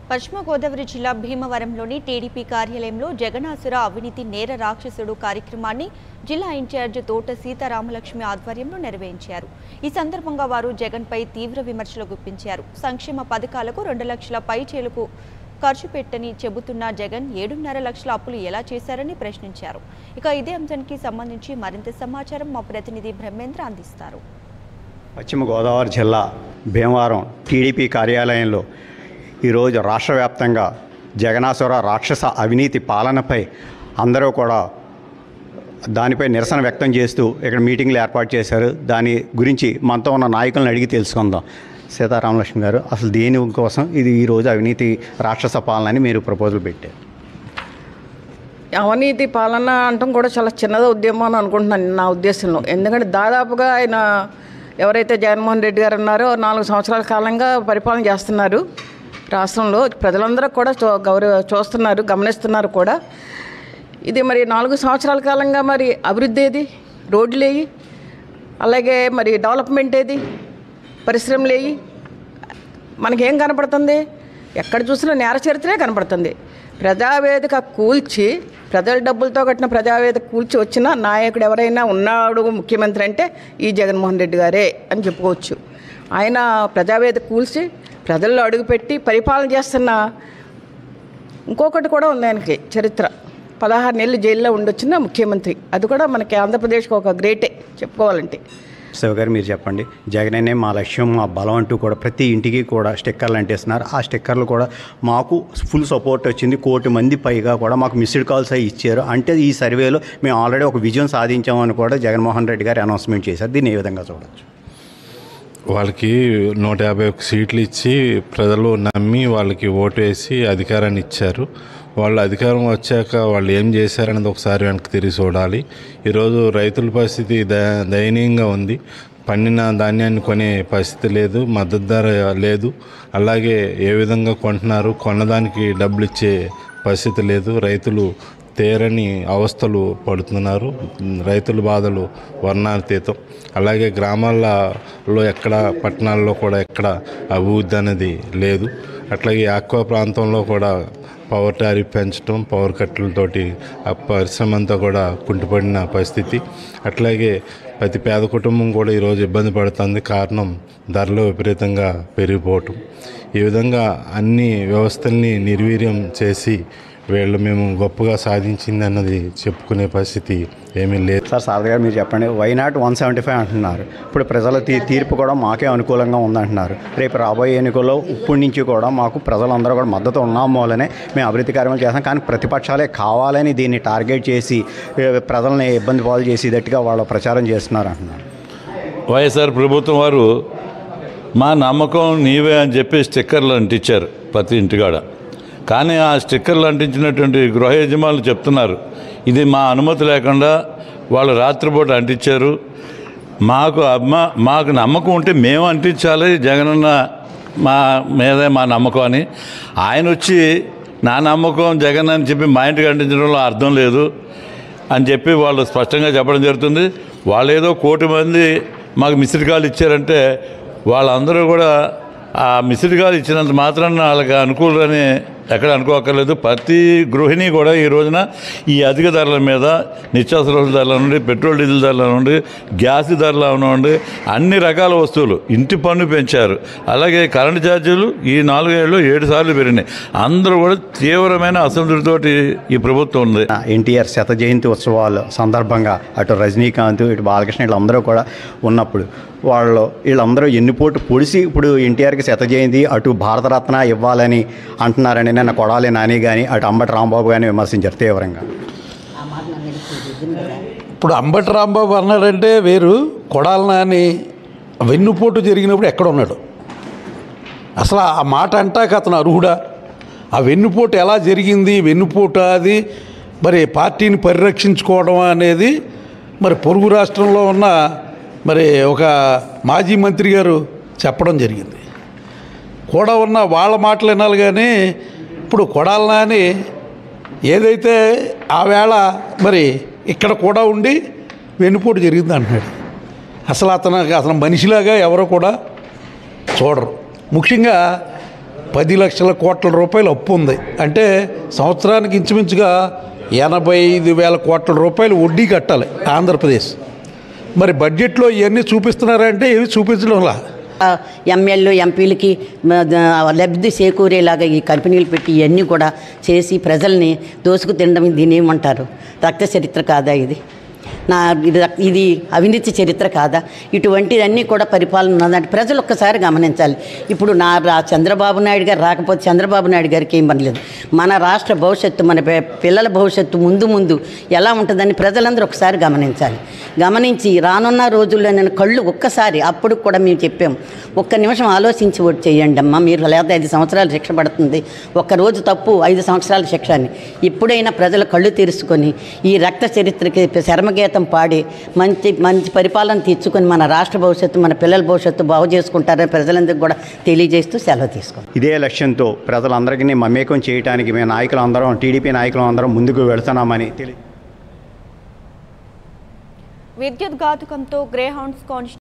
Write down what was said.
పశ్చిమ గోదావరి జిల్లా భీమవరంలోని టీడీపీ కార్యాలయంలో జగనాసుర అవినీతి నేర రాక్షసుడు కార్యక్రమాన్ని జిల్లా ఇన్ఛార్జ్ తోట సీతారామలక్ష్మి ఆధ్వర్యంలో నిర్వహించారు ఈ సందర్భంగా వారు జగన్పై తీవ్ర విమర్శలు గుప్పించారు సంక్షేమ పథకాలకు రెండు లక్షల పైచేలకు ఖర్చు పెట్టని చెబుతున్న జగన్ ఏడున్నర లక్షల అప్పులు ఎలా చేశారని ప్రశ్నించారు ఇక ఇదే అంశానికి సంబంధించి మరింత సమాచారం మా ప్రతినిధి బ్రహ్మేంద్ర అందిస్తారు పశ్చిమ గోదావరి జిల్లా భీమవరం టీడీపీ కార్యాలయంలో ఈరోజు రాష్ట్ర వ్యాప్తంగా జగనాసుర రాక్షస అవినీతి పాలనపై అందరూ కూడా దానిపై నిరసన వ్యక్తం చేస్తూ ఇక్కడ మీటింగ్లు ఏర్పాటు చేశారు దాని గురించి మనతో ఉన్న నాయకులను అడిగి తెలుసుకుందాం సీతారామలక్ష్మి గారు అసలు దేని కోసం ఇది ఈరోజు అవినీతి రాక్షస పాలన అని మీరు ప్రపోజల్ పెట్టారు అవినీతి పాలన అంటాం కూడా చాలా చిన్నది ఉద్యమం అని అనుకుంటున్నాను నా ఉద్దేశంలో ఎందుకంటే దాదాపుగా ఆయన ఎవరైతే జగన్మోహన్ రెడ్డి గారు ఉన్నారో నాలుగు సంవత్సరాల కాలంగా పరిపాలన చేస్తున్నారు రాష్ట్రంలో ప్రజలందరూ కూడా చూ గౌరవ చూస్తున్నారు గమనిస్తున్నారు కూడా ఇది మరి నాలుగు సంవత్సరాల కాలంగా మరి అభివృద్ధి ఏది రోడ్లు ఏవి అలాగే మరి డెవలప్మెంట్ ఏది పరిశ్రమలు ఏవి మనకేం కనపడుతుంది ఎక్కడ చూసినా నేర చరిత్రే కనపడుతుంది ప్రజావేదిక కూల్చి ప్రజల డబ్బులతో కట్టిన ప్రజావేదిక కూల్చి వచ్చిన నాయకుడు ఎవరైనా ఉన్నాడు ముఖ్యమంత్రి అంటే ఈ జగన్మోహన్ రెడ్డి గారే అని చెప్పుకోవచ్చు ఆయన ప్రజావేదిక కూల్చి ప్రజల్లో అడుగుపెట్టి పరిపాలన చేస్తున్న ఇంకొకటి కూడా ఉంది ఆయనకి చరిత్ర పదహారు నెలలు జైల్లో ఉండొచ్చిన ముఖ్యమంత్రి అది కూడా మనకి ఆంధ్రప్రదేశ్కి ఒక గ్రేటే చెప్పుకోవాలంటే శివ గారు మీరు చెప్పండి జగననే మా లక్ష్యం మా బలం అంటూ కూడా ప్రతి ఇంటికి కూడా స్టిక్కర్లు అంటేస్తున్నారు ఆ స్టిక్కర్లు కూడా మాకు ఫుల్ సపోర్ట్ వచ్చింది కోటి మంది పైగా కూడా మాకు మిస్డ్ కాల్స్ అవి ఇచ్చారు అంటే ఈ సర్వేలో మేము ఆల్రెడీ ఒక విజయం సాధించామని కూడా జగన్మోహన్ రెడ్డి గారు అనౌన్స్మెంట్ చేశారు దీన్ని ఏ విధంగా చూడొచ్చు వాళ్ళకి నూట యాభై ఒక్క సీట్లు ఇచ్చి ప్రజలు నమ్మి వాళ్ళకి ఓటు వేసి అధికారాన్ని ఇచ్చారు వాళ్ళు అధికారం వచ్చాక వాళ్ళు ఏం చేశారనేది ఒకసారి వెనక్కి తిరిగి చూడాలి ఈరోజు రైతుల పరిస్థితి ద దయనీయంగా ఉంది పండిన ధాన్యాన్ని కొనే పరిస్థితి లేదు మద్దతు ధర లేదు అలాగే ఏ విధంగా కొంటున్నారు కొన్నదానికి డబ్బులు ఇచ్చే పరిస్థితి లేదు రైతులు తేరని అవస్థలు పడుతున్నారు రైతుల బాధలు వర్ణాతీతం అలాగే గ్రామాలలో ఎక్కడ పట్టణాల్లో కూడా ఎక్కడ అభివృద్ధి అనేది లేదు అట్లాగే ఆక్వా ప్రాంతంలో కూడా పవర్ టారిఫ్ పెంచడం పవర్ కట్టలతోటి ఆ పరిశ్రమ అంతా కూడా కుంటుపడిన పరిస్థితి అట్లాగే ప్రతి పేద కుటుంబం కూడా ఈరోజు ఇబ్బంది పడుతుంది కారణం ధరలు విపరీతంగా పెరిగిపోవటం ఈ విధంగా అన్ని వ్యవస్థల్ని నిర్వీర్యం చేసి వీళ్ళు మేము గొప్పగా సాధించింది అన్నది చెప్పుకునే పరిస్థితి ఏమీ లేదు సార్ సారథి గారు మీరు చెప్పండి why not one seventy five అంటున్నారు ఇప్పుడు ప్రజల తీ తీర్పు కూడా మాకే అనుకూలంగా ఉందంటున్నారు రేపు రాబోయే ఎన్నికల్లో ఇప్పటి నుంచి కూడా మాకు ప్రజలందరూ కూడా మద్దతు ఉన్నాం మూలనే మేము అభివృద్ధి కార్యక్రమాలు చేస్తాం కానీ ప్రతిపక్షాలే కావాలని దీన్ని టార్గెట్ చేసి ఏ, ప్రజల్ని ఇబ్బంది పాలు చేసేటట్టుగా వాళ్ళు ప్రచారం చేస్తున్నారు అంటున్నారు వైఎస్ఆర్ ప్రభుత్వం వారు మా నమ్మకం నీవే అని చెప్పి స్టిక్కర్లు అంటించారు ప్రతి ఇంటికాడ కానీ ఆ స్టిక్కర్లు అంటించినటువంటి గృహ యజమానులు చెప్తున్నారు ఇది మా అనుమతి లేకుండా వాళ్ళు రాత్రిపూట అంటించారు మాకు అమ్మా మాకు నమ్మకం ఉంటే మేము అంటించాలి జగనన్న మా మీదే మా నమ్మకం అని ఆయన వచ్చి నా నమ్మకం జగన్ అని చెప్పి మా ఇంటికి అంటించడంలో అర్థం లేదు అని చెప్పి వాళ్ళు స్పష్టంగా చెప్పడం జరుగుతుంది వాళ్ళు ఏదో కోటి మంది మాకు మిస్డ్ కాల్ ఇచ్చారంటే వాళ్ళందరూ కూడా ఆ మిస్డ్ కాల్ ఇచ్చినంత మాత్రాన వాళ్ళకి అనుకూలని ఎక్కడ అనుకోక్కర్లేదు ప్రతి గృహిణి కూడా ఈ రోజున ఈ అధిక ధరల మీద నిత్యావసర వస్తువుల ధరల నుండి పెట్రోల్ డీజిల్ ధరల నుండి గ్యాస్ ధరల నుండి అన్ని రకాల వస్తువులు ఇంటి పన్ను పెంచారు అలాగే కరెంటు ఛార్జీలు ఈ నాలుగేళ్ళు ఏడు సార్లు పెరిగినాయి అందరూ కూడా తీవ్రమైన అసంతృప్తితోటి ఈ ప్రభుత్వం ఉంది ఎన్టీఆర్ శత జయంతి ఉత్సవాలు సందర్భంగా అటు రజనీకాంత్ ఇటు బాలకృష్ణ వీళ్ళందరూ కూడా ఉన్నప్పుడు వాళ్ళు వీళ్ళందరూ ఎన్నిపోటు పొడిసి ఇప్పుడు ఎన్టీఆర్కి శత జయంతి అటు భారతరత్న ఇవ్వాలని అంటున్నారని నిన్న కొడాలి నాని కానీ అటు అంబటి రాంబాబు కానీ విమర్శించారు తీవ్రంగా ఇప్పుడు అంబటి రాంబాబు అన్నాడంటే వేరు కొడాల నాని వెన్నుపోటు జరిగినప్పుడు ఎక్కడ ఉన్నాడు అసలు ఆ మాట అంటాక అతను అర్హుడా ఆ వెన్నుపోటు ఎలా జరిగింది వెన్నుపోటు అది మరి పార్టీని పరిరక్షించుకోవడం అనేది మరి పొరుగు రాష్ట్రంలో ఉన్న మరి ఒక మాజీ మంత్రి గారు చెప్పడం జరిగింది కూడా ఉన్న వాళ్ళ మాటలు వినాలి కానీ ఇప్పుడు కొడాల నాని ఏదైతే ఆ వేళ మరి ఇక్కడ కూడా ఉండి వెన్నుపోటు జరిగింది అంటున్నాడు అసలు అతను అతను మనిషిలాగా ఎవరో కూడా చూడరు ముఖ్యంగా పది లక్షల కోట్ల రూపాయలు అప్పు ఉంది అంటే సంవత్సరానికి ఇంచుమించుగా ఎనభై ఐదు వేల కోట్ల రూపాయలు వడ్డీ కట్టాలి ఆంధ్రప్రదేశ్ మరి బడ్జెట్లో ఇవన్నీ చూపిస్తున్నారంటే ఏమి చూపించడంలా ఎమ్మెల్యే ఎంపీలకి మ, ద- లబ్ధి చేకూరేలాగా ఈ కంపెనీలు పెట్టి ఇవన్నీ కూడా చేసి ప్రజల్ని దోసుకు తినడం దీని ఏమంటారు రక్త చరిత్ర కాదా ఇది నా ఇది రక్- ఇది అవినీతి చరిత్ర కాదా ఇటువంటివన్నీ కూడా పరిపాలన ఉన్నదంటే ప్రజలు ఒక్కసారి గమనించాలి ఇప్పుడు నా రా- చంద్రబాబు నాయుడు గారు రాకపోతే చంద్రబాబు నాయుడు గారికి ఏం పనిలేదు మన రాష్ట్ర భవిష్యత్తు మన పి- పిల్లల భవిష్యత్తు ముందు ముందు ఎలా ఉంటుందని ప్రజలందరూ ఒకసారి గమనించాలి గమనించి రానున్న రోజుల్లో నేను కళ్ళు ఒక్కసారి అప్పుడు కూడా మేము చెప్పాం ఒక్క నిమిషం ఆలోచించి ఓటు చేయండి అమ్మా మీరు లేదా ఐదు సంవత్సరాలు శిక్ష పడుతుంది ఒక్క రోజు తప్పు ఐదు సంవత్సరాల శిక్ష అని ఇప్పుడైనా ప్రజల కళ్ళు తెరుచుకొని ఈ రక్త చరిత్రకి శర్మగీతం పాడి మంచి మంచి పరిపాలన తెచ్చుకొని మన రాష్ట్ర భవిష్యత్తు మన పిల్లల భవిష్యత్తు బాగు చేసుకుంటారని ప్రజలందరికీ కూడా తెలియజేస్తూ సెలవు తీసుకుంటాం ఇదే లక్ష్యంతో ప్రజలందరికీ మమేకం చేయడానికి మేము నాయకులు అందరం టీడీపీ నాయకులు అందరం ముందుకు వెళుతున్నామని తెలియ విద్యుత్ ఘాతుకంతో గ్రేహౌండ్స్ కాన్స్టి